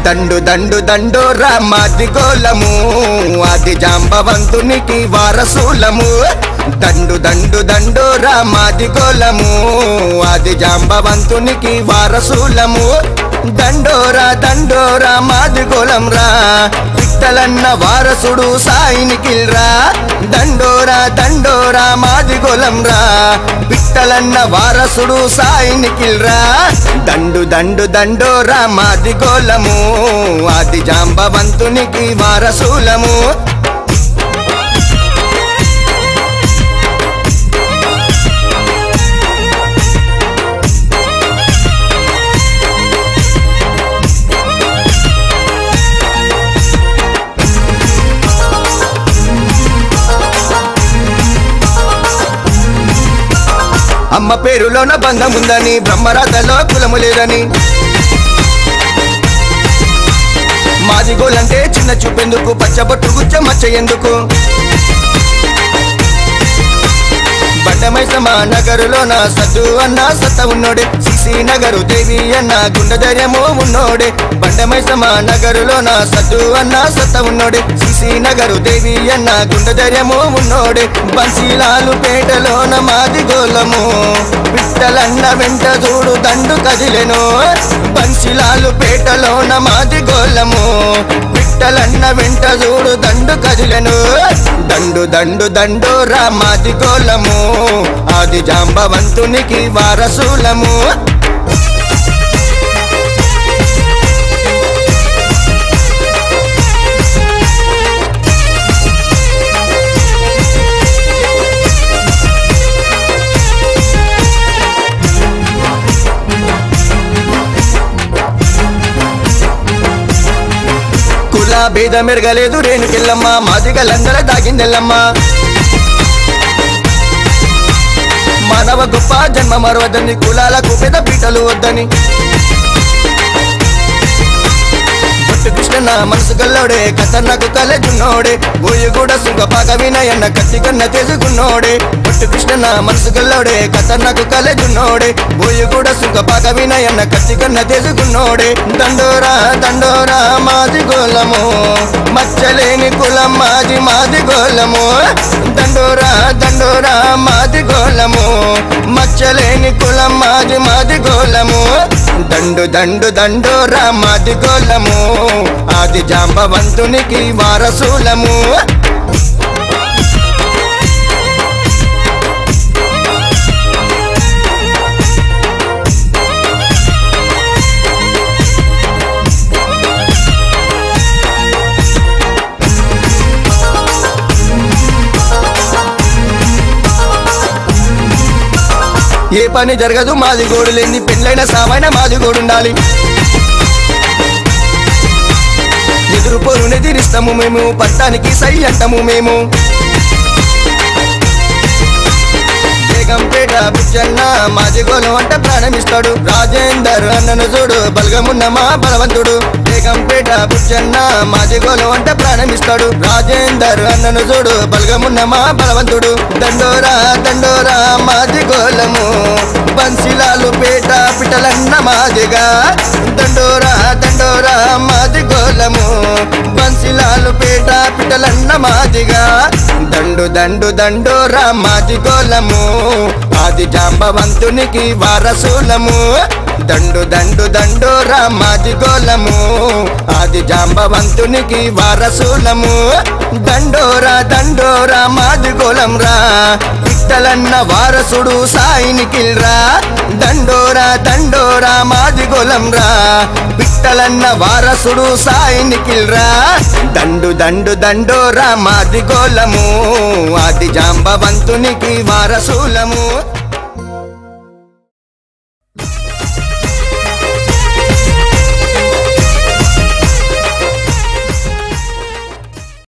దండు దండు దండు రామాది గోలము ఆది జాంబవంతునికి వారసులము దండు దండు దండు రామాది గోలము ఆది జాంబవంతునికి వారసులము దండోరా దండోరా మాది గోలం రా విట్టలన్న వారసుడు సాయినికిల్రా దండోరా దండోరా మాది గోలం రా విట్టలన్న వారసుడు సాయినికిల్రా దండు దండు దండోరా మాది గోలము ఆది జాంబవంతునికి వారసులము అమ్మ పేరులోన బంధం ఉందని బ్రహ్మరాధలో కులము లేదని మాది గోలంటే చిన్న చూపెందుకు పచ్చబొట్టు గుచ్చ మచ్చ ఎందుకు బండమైసమా నగరులోన సద్దు అన్న సత్త ఉన్నోడే సిసి నగరు దేవి అన్న గుండె ధైర్యము ఉన్నోడే బండమైసమా నగరులోన సద్దు అన్న సత్త ఉన్నోడే సిసి నగరు దేవి అన్న గుండె ధైర్యము ఉన్నోడే బన్సీలాలు పేటలోన మాది గోలము పిట్టలన్న వెంట చూడు దండు కదిలెను బన్సీలాలు పేటలోన మాది గోలము పిట్టలన్న వెంట చూడు దండు కదిలెను దండు దండు దండు రామాది గోలము ఆది జాంబవంతునికి వారసులము కుల భేద మెరగలేదు రేణుకెళ్ళమ్మ మాదిగలందర దాగిందెల్లమ్మ మానవ గొప్ప జన్మ మరవద్దని కులాలకు పెద్ద పీటలు వద్దని బొట్టు కృష్ణన్న మనసు గల్లోడే ఖతర్నాకు కలెజున్నోడే బోయి కూడా సుంగ పాక వినయన్న కత్తి కన్న తెజుకున్నోడే బొట్టు కృష్ణన్న మనసు గల్లోడే ఖతర్నాకు కలెజున్నోడే బోయి కూడా సుంగ పాక వినయన్న కత్తి కన్న తెజుకున్నోడే దండోరా దండోరా మాది గోలము మచ్చలేని కులం మాది మాది గోలము దండోరా దండోరా మాది గోలము మచ్చలేని కులం మాది మాది గోలము దండు దండు దండోరా మాది గోలము ఆది జాంబవంతునికి వారసులము ఏ పని జరగదు మాది గోడు లేని పెళ్ళైన సామైన మాది గోడుండాలి ఎదురు పొరుని తీరిస్తాము మేము పట్టానికి సై అంటాము మేము బేగంపేట బుచ్చన్న మాది గోలం అంటే ప్రాణమిస్తాడు రాజేందర్ అన్నను చూడు బలగమున్న మా బలవంతుడు బేగంపేట బుచ్చన్న మాది గోలం అంటే ప్రాణమిస్తాడు రాజేందర్ అన్నను చూడు బలగమున్న మా బలవంతుడు దండోరా దండోరా మాది గోలము బన్సిలాలు పేట పిటలన్న మాదిగా దండోరా దండోరా మాది గోలము బన్సిలాలు పేట పిటలన్న మాదిగా దండు దండు దండోరా మాది గోలము ఆది జాంబవంతునికి వారసులము దండు దండు దండోరా మాది గోలము ఆది జాంబవంతునికి వారసులము దండోరా దండోరా మాది గోలం రా పిట్టలన్న వారసుడు సాయినికిల్రా దండోరా దండోరా మాది గోలం రా పిట్టలన్న వారసుడు సాయినికిల్రా దండు దండు దండోరా మాది గోలము ఆది జాంబవంతునికి వారసులము